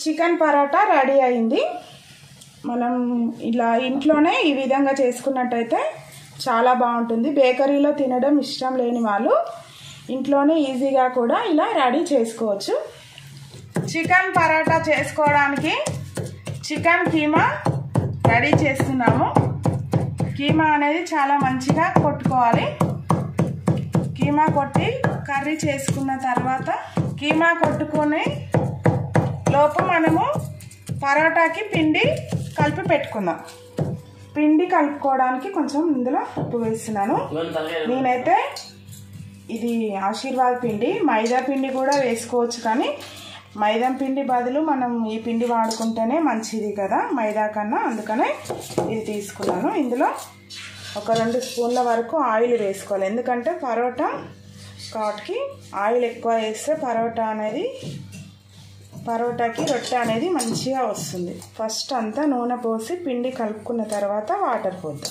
chicken parotta ready అయింది మనం ఇలా ఇంట్లోనే ఈ విధంగా చేసుకున్నట్టయితే చాలా బాగుంటుంది బేకరీలో తినడం ఇష్టం లేని వాళ్ళు ఇంట్లోనే ఈజీగా కూడా ఇలా రెడీ చేసుకోవచ్చు చికెన్ పరోటా చేసుకోవడానికి చికెన్ కీమా రెడీ చేస్తున్నాము కీమా అనేది చాలా మంచిగా కొట్టుకోవాలి కీమా కొట్టి కర్రీ చేసుకున్న తర్వాత కీమా కొట్టుకొని లోపు మనము పరోటాకి పిండి కలిపి పెట్టుకుందాం పిండి కలుపుకోవడానికి కొంచెం ఇందులో ఉప్పు వేస్తున్నాను నేనైతే ఇది ఆశీర్వాద్ పిండి మైదా పిండి కూడా వేసుకోవచ్చు కానీ మైదా పిండి బదులు మనం ఈ పిండి వాడుకుంటేనే మంచిది కదా మైదా కన్నా అందుకనే ఇది తీసుకున్నాను ఇందులో ఒక రెండు స్పూన్ల వరకు ఆయిల్ వేసుకోవాలి ఎందుకంటే పరోటా కాబట్టి ఆయిల్ ఎక్కువ వేస్తే పరోటా అనేది పరోటాకి రొట్టె అనేది మంచిగా వస్తుంది ఫస్ట్ అంతా నూనె పోసి పిండి కలుపుకున్న తర్వాత వాటర్ పోద్దాం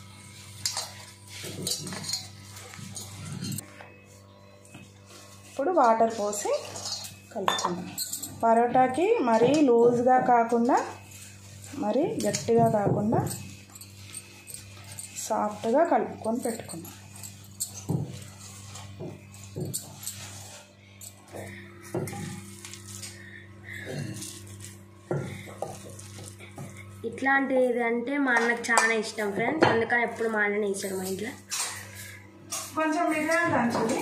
ఇప్పుడు వాటర్ పోసి కలుపుకుందాం పరోటాకి మరీ లూజ్గా కాకుండా మరీ గట్టిగా కాకుండా సాఫ్ట్గా కలుపుకొని పెట్టుకుందాం ఇట్లాంటిది అంటే మా అన్నకు చాలా ఇష్టం ఫ్రెండ్స్ అందుకని ఎప్పుడు మా అన్ననే ఇస్తాడు మా ఇంట్లో కొంచెం మిరియాలు దంచుది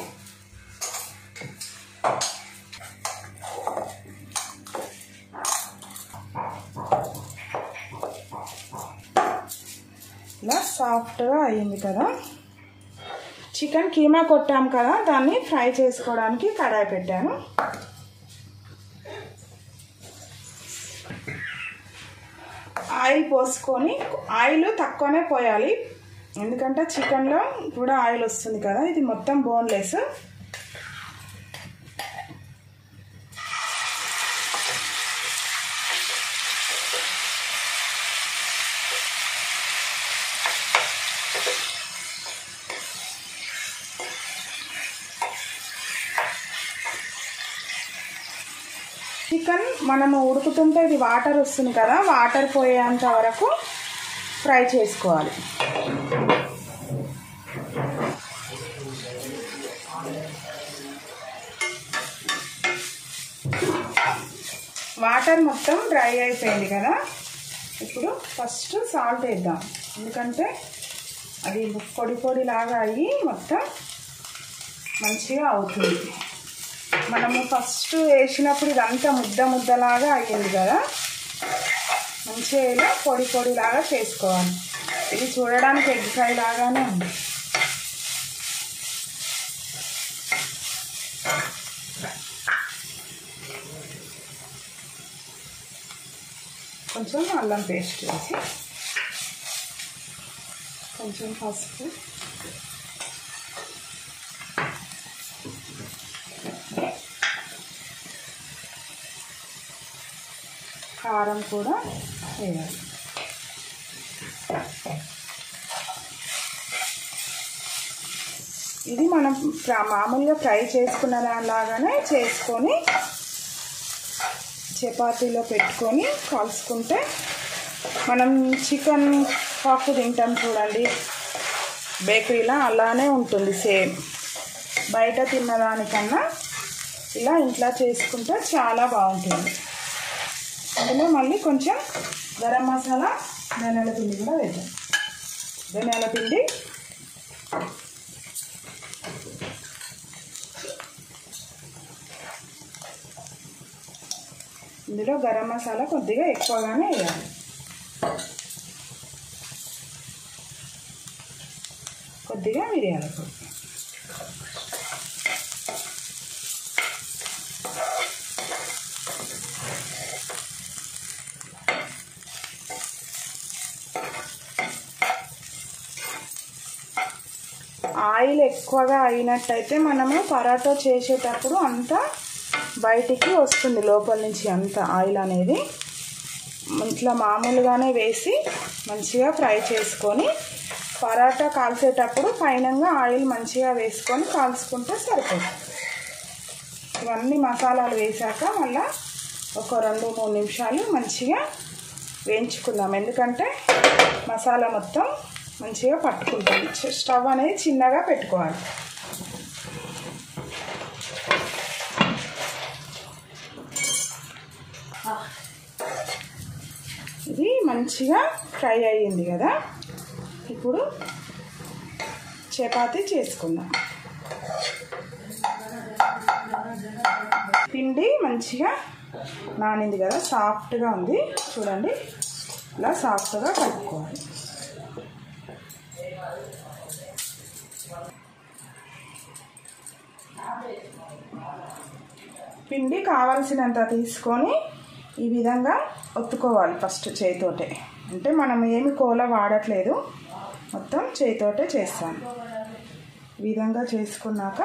ఇలా సాఫ్ట్గా అయ్యింది కదా చికెన్ కీమా కొట్టాం కదా దాన్ని ఫ్రై చేసుకోవడానికి కడాయి పెట్టాను ఆయిల్ పోసుకొని ఆయిల్ తక్కువనే పోయాలి ఎందుకంటే చికెన్లో కూడా ఆయిల్ వస్తుంది కదా ఇది మొత్తం బోన్లెస్ చికెన్ మనము ఉడుకుతుంటే ఇది వాటర్ వస్తుంది కదా వాటర్ పోయేంత వరకు ఫ్రై చేసుకోవాలి వాటర్ మొత్తం డ్రై అయిపోయింది కదా ఇప్పుడు ఫస్ట్ సాల్ట్ వేద్దాం ఎందుకంటే అది పొడి పొడి లాగా అయ్యి మొత్తం మంచిగా అవుతుంది మనము ఫస్ట్ వేసినప్పుడు ఇదంతా ముద్ద ముద్దలాగా అయ్యింది కదా మంచిగా ఇలా పొడి పొడిలాగా చేసుకోవాలి ఇది చూడడానికి ఎగ్ ఫ్రై లాగానే ఉంది కొంచెం అల్లం పేస్ట్ వేసి కొంచెం పసుపు కారం కూడా వేయాలి ఇది మనం ప్ర- మామూలుగా ఫ్రై చేసుకున్న దానిలాగానే చేసుకొని చపాతీలో పెట్టుకొని కాల్చుకుంటే మనం చికెన్ పప్పు తింటాం చూడండి బేకరీలో అలానే ఉంటుంది సేమ్ బయట తిన్నదానికన్నా ఇలా ఇంట్లో చేసుకుంటే చాలా బాగుంటుంది అందులో మళ్ళీ కొంచెం గరం మసాలా ధనియాల పిండి కూడా వేద్దాం ధనియాల పిండి ఇందులో గరం మసాలా కొద్దిగా ఎక్కువగానే వేయాలి కొద్దిగా మిరియాల పొడి ఆయిల్ ఎక్కువగా అయినట్టయితే మనము పరాటా చేసేటప్పుడు అంతా బయటికి వస్తుంది లోపల నుంచి అంత ఆయిల్ అనేది ఇట్లా మామూలుగానే వేసి మంచిగా ఫ్రై చేసుకొని పరాటా కాల్చేటప్పుడు పైనంగా ఆయిల్ మంచిగా వేసుకొని కాల్చుకుంటే సరిపోతుంది ఇవన్నీ మసాలాలు వేసాక మళ్ళా ఒక ఒక రెండు మూడు నిమిషాలు మంచిగా వేయించుకుందాం ఎందుకంటే మసాలా మొత్తం మంచిగా పట్టుకుంటుంది చ- స్టవ్ అనేది చిన్నగా పెట్టుకోవాలి ఇది మంచిగా ఫ్రై అయ్యింది కదా ఇప్పుడు చపాతీ చేసుకుందాం పిండి మంచిగా నానింది కదా సాఫ్ట్గా ఉంది చూడండి ఇలా సాఫ్ట్గా కలుపుకోవాలి పిండి కావలసినంత తీసుకొని ఈ విధంగా ఒత్తుకోవాలి ఫస్ట్ చేతితోటే అంటే మనం ఏమి కోల వాడట్లేదు మొత్తం చేతితోటే చేస్తాం ఈ విధంగా చేసుకున్నాక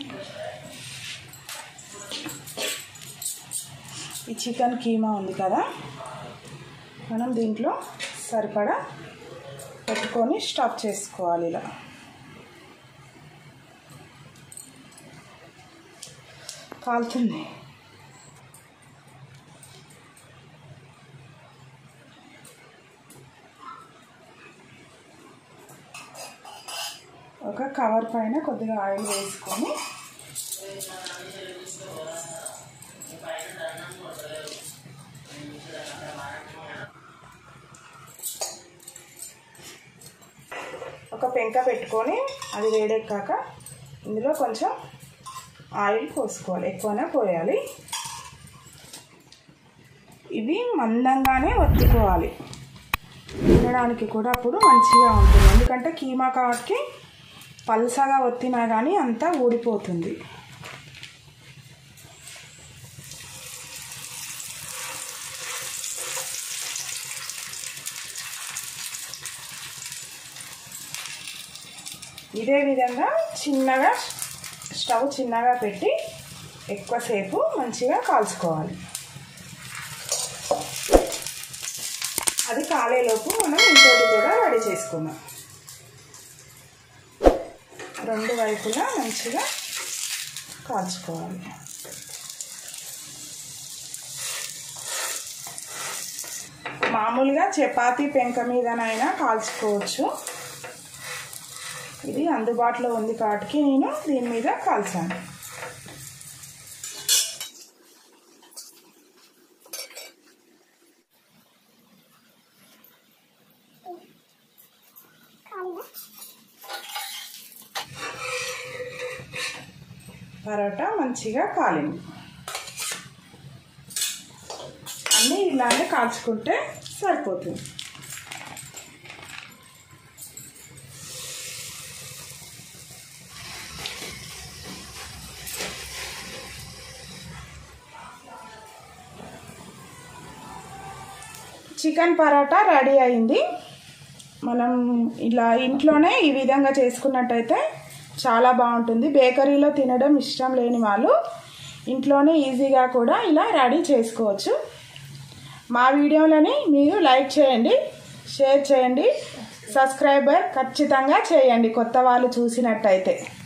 ఈ చికెన్ కీమా ఉంది కదా మనం దీంట్లో సరిపడా పెట్టుకొని స్టఫ్ చేసుకోవాలి ఇలా కాలుతుంది ఒక కవర్ పైన కొద్దిగా ఆయిల్ వేసుకొని ఒక పెంక పెట్టుకొని అది వేడెక్కాక ఇందులో కొంచెం ఆయిల్ పోసుకోవాలి ఎక్కువనే పోయాలి ఇవి మందంగానే ఒత్తుకోవాలి తినడానికి కూడా అప్పుడు మంచిగా ఉంటుంది ఎందుకంటే కీమా కాబట్టి పల్సగా ఒత్తినా కానీ అంతా ఊడిపోతుంది ఇదే విధంగా చిన్నగా స్టవ్ చిన్నగా పెట్టి ఎక్కువసేపు మంచిగా కాల్చుకోవాలి అది కాలేలోపు మనం ఇంకోటి కూడా రెడీ చేసుకుందాం రెండు వైపులా మంచిగా కాల్చుకోవాలి మామూలుగా చపాతీ పెంక మీదనైనా కాల్చుకోవచ్చు ఇది అందుబాటులో ఉంది కాబట్టి నేను దీని మీద కాల్చాను పరోటా మంచిగా కాలింది అన్నీ ఇలానే కాల్చుకుంటే సరిపోతుంది చికెన్ పరోటా రెడీ అయింది మనం ఇలా ఇంట్లోనే ఈ విధంగా చేసుకున్నట్టయితే చాలా బాగుంటుంది బేకరీలో తినడం ఇష్టం లేని వాళ్ళు ఇంట్లోనే ఈజీగా కూడా ఇలా రెడీ చేసుకోవచ్చు మా వీడియోలని మీరు లైక్ చేయండి షేర్ చేయండి సబ్స్క్రైబర్ ఖచ్చితంగా చేయండి కొత్త వాళ్ళు చూసినట్టయితే